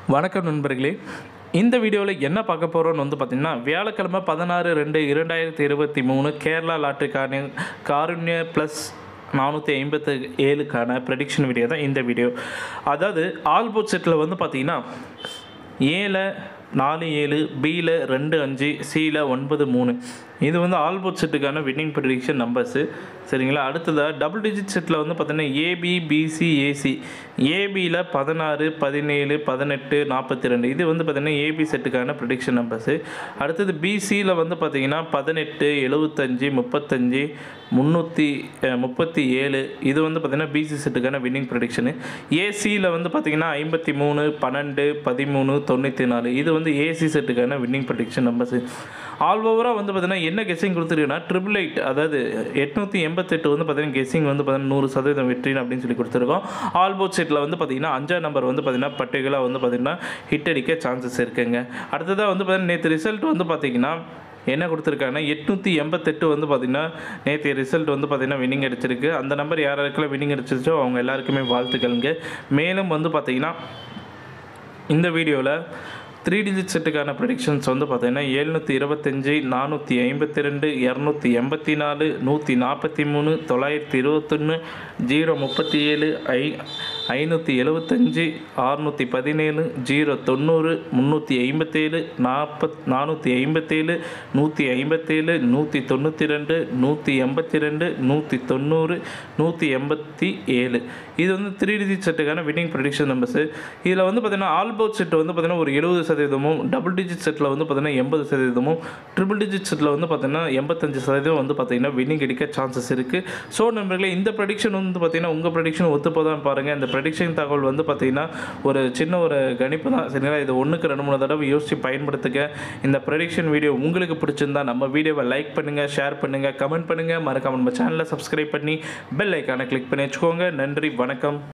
வணக்கம் நண்பர்களே இந்த வீடியோவில் என்ன பார்க்க போகிறோம்னு வந்து பார்த்திங்கன்னா வியாழக்கிழமை பதினாறு ரெண்டு இரண்டாயிரத்தி இருபத்தி மூணு கேரளா லாட்டரிக்கான காருண்ய ப்ளஸ் நானூற்றி ஐம்பத்து ஏழுக்கான ப்ரெடிக்ஷன் வீடியோ தான் இந்த வீடியோ அதாவது ஆல்போட் செட்டில் வந்து பார்த்திங்கன்னா ஏல நாலு ஏழு பியில் ரெண்டு அஞ்சு சியில் ஒன்பது மூணு இது வந்து ஆல்போட் செட்டுக்கான வின்னிங் ப்ரெடிக்ஷன் நம்பர்ஸு சரிங்களா அடுத்ததாக டபுள் டிஜிட் செட்டில் வந்து பார்த்தீங்கன்னா ஏபி பிசி ஏசி ஏபியில் பதினாறு பதினேழு பதினெட்டு நாற்பத்தி ரெண்டு இது வந்து பார்த்தீங்கன்னா ஏபி செட்டுக்கான ப்ரெடிக்ஷன் நம்பர்ஸு அடுத்தது பிசியில் வந்து பார்த்தீங்கன்னா பதினெட்டு எழுபத்தஞ்சி முப்பத்தஞ்சு முந்நூற்றி முப்பத்தி ஏழு இது வந்து பார்த்தீங்கன்னா பிசி செட்டுக்கான வின்னிங் ப்ரெடிக்ஷனு ஏசியில் வந்து பார்த்தீங்கன்னா ஐம்பத்தி மூணு பன்னெண்டு பதிமூணு தொண்ணூற்றி நாலு இது வந்து ஏசி செட்டுக்கான வின்னிங் ப்ரெடிக்ஷன் நம்பர்ஸு ஆல் ஓவராக வந்து பார்த்தீங்கன்னா என்ன கெஸ்ஸிங் கொடுத்துருக்குன்னா ட்ரிபிள் எயிட் அதாவது எட்நூற்றி எண்பத்தெட்டு வந்து பார்த்தீங்கன்னா கெஸ்ஸிங் வந்து பார்த்தீங்கன்னா நூறு சதவீதம் வெற்றி அப்படின்னு சொல்லி கொடுத்துருக்கோம் ஆல்போட் செட்டில் வந்து பார்த்தீங்கன்னா அஞ்சாம் நம்பர் வந்து பார்த்தீங்கன்னா பர்டிகுலராக வந்து பார்த்தீங்கன்னா ஹிட் அடிக்க சான்சஸ் இருக்குங்க அடுத்ததாக வந்து பார்த்தீங்கன்னா நேற்று ரிசல்ட் வந்து பார்த்தீங்கன்னா என்ன கொடுத்துருக்காங்கன்னா எட்நூற்றி எண்பத்தெட்டு வந்து பார்த்திங்கன்னா நேற்று ரிசல்ட் வந்து பார்த்திங்கன்னா வின்னிங் அடிச்சிருக்கு அந்த நம்பர் யார் யாருக்கெல்லாம் வின்னிங் அடிச்சிருச்சோ அவங்க எல்லாருக்குமே வாழ்த்துக்கள்ங்க மேலும் வந்து பார்த்திங்கன்னா இந்த வீடியோவில் த்ரீ டிஜிட் செட்டுக்கான ப்ரெடிக்ஷன்ஸ் வந்து பார்த்தீங்கன்னா எழுநூற்றி இருபத்தஞ்சி நானூற்றி ஐம்பத்தி ரெண்டு இரநூத்தி எண்பத்தி நாலு நூற்றி நாற்பத்தி மூணு தொள்ளாயிரத்தி இருபத்தொன்று ஜீரோ முப்பத்தி ஏழு ஐ ஐநூற்றி எழுபத்தஞ்சி அறுநூற்றி பதினேழு ஜீரோ தொண்ணூறு முந்நூற்றி ஐம்பத்தேழு நாற்பத் நானூற்றி ஐம்பத்தேழு நூற்றி ஐம்பத்தேழு நூற்றி தொண்ணூற்றி ரெண்டு நூற்றி எண்பத்தி ரெண்டு நூற்றி தொண்ணூறு நூற்றி எண்பத்தி ஏழு இது வந்து த்ரீ டிஜிட் செட்டுக்கான வின்னிங் ப்ரெடிக்ஷன் நம்பர்ஸு இதில் வந்து பார்த்தீங்கன்னா ஆல்பவுட் செட் வந்து பார்த்தீங்கன்னா ஒரு எழுபது சதவீதமும் டபுள் டிஜிட் செட்டில் வந்து பார்த்தீங்கன்னா எண்பது சதவீதமும் ட்ரிபிள் டிஜிட் செட்டில் வந்து பார்த்தீங்கன்னா எண்பத்தஞ்சு சதவீதம் வந்து பார்த்தீங்கன்னா வின்னிங் அடிக்க சான்சஸ் இருக்குது ஸோ நண்பர்களே இந்த ப்ரெடிக்ஷன் வந்து பார்த்தீங்கன்னா உங்கள் ப்ரெடிக்ஷன் ஒத்துப்போதான் பாருங்கள் இந்த ப்ரெடிக்ஷன் தகவல் வந்து பார்த்தீங்கன்னா ஒரு சின்ன ஒரு கணிப்பு தான் சரிங்களா இது ஒன்றுக்கு ரெண்டு மூணு தடவை யோசித்து பயன்படுத்துங்க இந்த ப்ரெடிக்ஷன் வீடியோ உங்களுக்கு பிடிச்சிருந்தா நம்ம வீடியோவை லைக் பண்ணுங்கள் ஷேர் பண்ணுங்கள் கமெண்ட் பண்ணுங்கள் மறக்காம நம்ம சேனலை சப்ஸ்கிரைப் பண்ணி பெல் ஐக்கானை கிளிக் பண்ணி வச்சுக்கோங்க நன்றி வணக்கம்